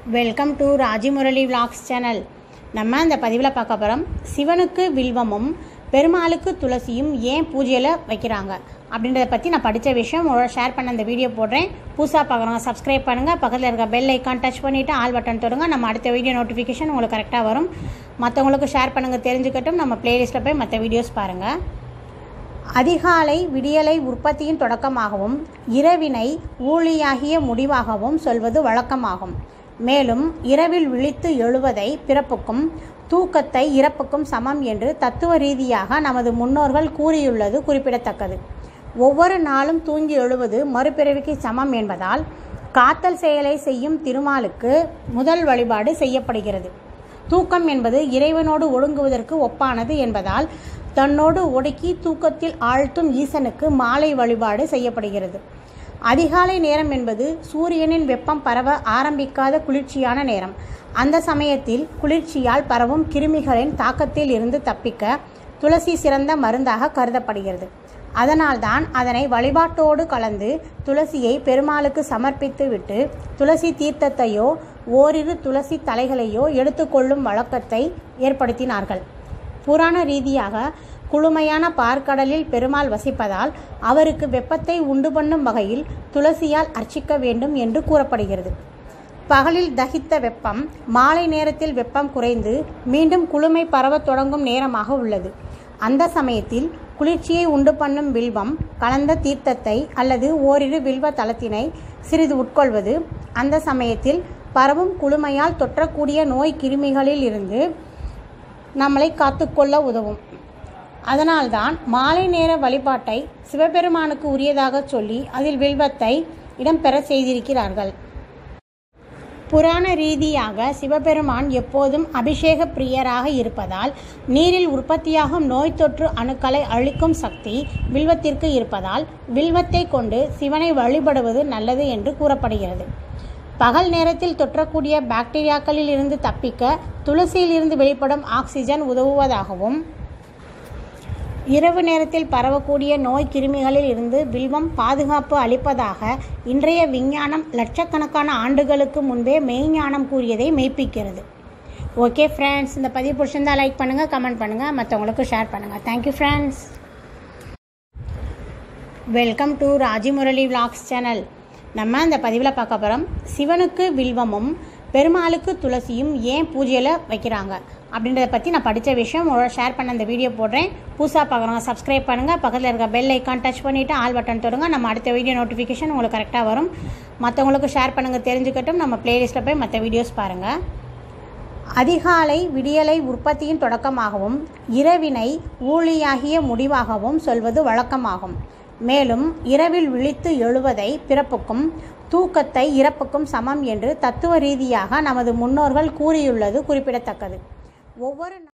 welcome to Rajimurali vlogs channel நம்ம இந்த பதிவில் பார்க்க போகிறோம் சிவனுக்கு வில்வமும் பெருமாளுக்கு துளசியும் ஏன் பூஜையில் வைக்கிறாங்க அப்படின்றத பற்றி நான் படித்த விஷயம் உங்களோட ஷேர் பண்ண இந்த வீடியோ போடுறேன் புதுசாக பார்க்குறவங்க சப்ஸ்கிரைப் பண்ணுங்கள் பக்கத்தில் இருக்க பெல் ஐக்கான் டச் பண்ணிவிட்டு ஆல் பட்டன் தொடுங்க நம்ம அடுத்த வீடியோ நோட்டிஃபிகேஷன் உங்களுக்கு கரெக்டாக வரும் மற்றவங்களுக்கு ஷேர் பண்ணுங்கள் தெரிஞ்சுக்கட்டும் நம்ம பிளேலிஸ்ட்டில் போய் மற்ற வீடியோஸ் பாருங்கள் அதிகாலை விடியலை உற்பத்தியின் தொடக்கமாகவும் இரவினை ஊழியாகிய முடிவாகவும் சொல்வது வழக்கமாகும் மேலும் இரவில் விழித்து எழுவதை பிறப்புக்கும் தூக்கத்தை இறப்புக்கும் சமம் என்று தத்துவ ரீதியாக நமது முன்னோர்கள் கூறியுள்ளது குறிப்பிடத்தக்கது ஒவ்வொரு நாளும் தூங்கி எழுவது மறுபிறவிக்கு சமம் என்பதால் காத்தல் செயலை செய்யும் திருமாலுக்கு முதல் வழிபாடு செய்யப்படுகிறது தூக்கம் என்பது இறைவனோடு ஒடுங்குவதற்கு ஒப்பானது என்பதால் தன்னோடு ஒடுக்கி தூக்கத்தில் ஆழ்த்தும் ஈசனுக்கு மாலை வழிபாடு செய்யப்படுகிறது அதிகாலை நேரம் என்பது சூரியனின் வெப்பம் பரவ ஆரம்பிக்காத குளிர்ச்சியான நேரம் அந்த சமயத்தில் குளிர்ச்சியால் பரவும் கிருமிகளின் தாக்கத்தில் இருந்து தப்பிக்க துளசி சிறந்த மருந்தாக கருதப்படுகிறது அதனால்தான் அதனை வழிபாட்டோடு கலந்து துளசியை பெருமாளுக்கு சமர்ப்பித்து விட்டு துளசி தீர்த்தத்தையோ ஓரிரு துளசி தலைகளையோ எடுத்துக்கொள்ளும் வழக்கத்தை ஏற்படுத்தினார்கள் புராண ரீதியாக குளுமையான பார்க்கடலில் பெருமாள் வசிப்பதால் அவருக்கு வெப்பத்தை உண்டு பண்ணும் வகையில் துளசியால் அர்ச்சிக்க வேண்டும் என்று கூறப்படுகிறது பகலில் தகித்த வெப்பம் மாலை நேரத்தில் வெப்பம் குறைந்து மீண்டும் குளுமை பரவத் தொடங்கும் நேரமாக உள்ளது அந்த சமயத்தில் குளிர்ச்சியை உண்டு பண்ணும் வில்வம் கலந்த தீர்த்தத்தை அல்லது ஓரிரு வில்வ தளத்தினை சிறிது உட்கொள்வது அந்த சமயத்தில் பரவும் குளுமையால் தொற்றக்கூடிய நோய் கிருமிகளில் இருந்து நம்மளை காத்துக்கொள்ள உதவும் அதனால்தான் மாலை நேர வழிபாட்டை சிவபெருமானுக்கு உரியதாக சொல்லி அதில் வில்வத்தை இடம்பெற செய்திருக்கிறார்கள் புராண ரீதியாக சிவபெருமான் எப்போதும் அபிஷேக பிரியராக இருப்பதால் நீரில் உற்பத்தியாகும் நோய் தொற்று அணுக்களை அழிக்கும் சக்தி வில்வத்திற்கு இருப்பதால் வில்வத்தை கொண்டு சிவனை வழிபடுவது நல்லது என்று கூறப்படுகிறது பகல் நேரத்தில் தொற்றக்கூடிய பாக்டீரியாக்களில் இருந்து தப்பிக்க துளசியில் இருந்து வெளிப்படும் ஆக்சிஜன் உதவுவதாகவும் இரவு நேரத்தில் பரவக்கூடிய நோய் கிருமிகளில் இருந்து வில்வம் பாதுகாப்பு அளிப்பதாக இன்றைய விஞ்ஞானம் லட்சக்கணக்கான ஆண்டுகளுக்கு முன்பே மெய்ஞானம் கூறியதை மெய்ப்பிக்கிறது ஓகே ஃப்ரெண்ட்ஸ் இந்த பதிவு பிடிச்சிருந்தா லைக் பண்ணுங்கள் கமெண்ட் பண்ணுங்கள் மற்றவங்களுக்கு ஷேர் பண்ணுங்கள் thank you friends welcome to Rajimurali vlogs channel நம்ம இந்த பதிவில் பார்க்க போகிறோம் சிவனுக்கு வில்வமும் பெருமாளுக்கு துளசியும் ஏன் பூஜையில் வைக்கிறாங்க அப்படின்றத பற்றி நான் படித்த விஷயம் உங்களோட ஷேர் பண்ண இந்த வீடியோ போடுறேன் புதுசாக பார்க்குறவங்க சப்ஸ்கிரைப் பண்ணுங்கள் பக்கத்தில் இருக்க பெல் ஐக்கான் டச் பண்ணிவிட்டு ஆல் பட்டன் தொடுங்க நம்ம அடுத்த வீடியோ நோட்டிஃபிகேஷன் உங்களுக்கு கரெக்டாக வரும் மற்றவங்களுக்கு ஷேர் பண்ணுங்கள் தெரிஞ்சுக்கட்டும் நம்ம பிளேலிஸ்ட்டில் போய் மற்ற வீடியோஸ் பாருங்கள் அதிகாலை விடியலை உற்பத்தியின் தொடக்கமாகவும் இரவினை ஊழியாகிய முடிவாகவும் சொல்வது வழக்கமாகும் மேலும் இரவில் விழித்து எழுவதை பிறப்புக்கும் தூக்கத்தை இறப்புக்கும் சமம் என்று தத்துவ ரீதியாக நமது முன்னோர்கள் கூறியுள்ளது குறிப்பிடத்தக்கது ஒவ்வொரு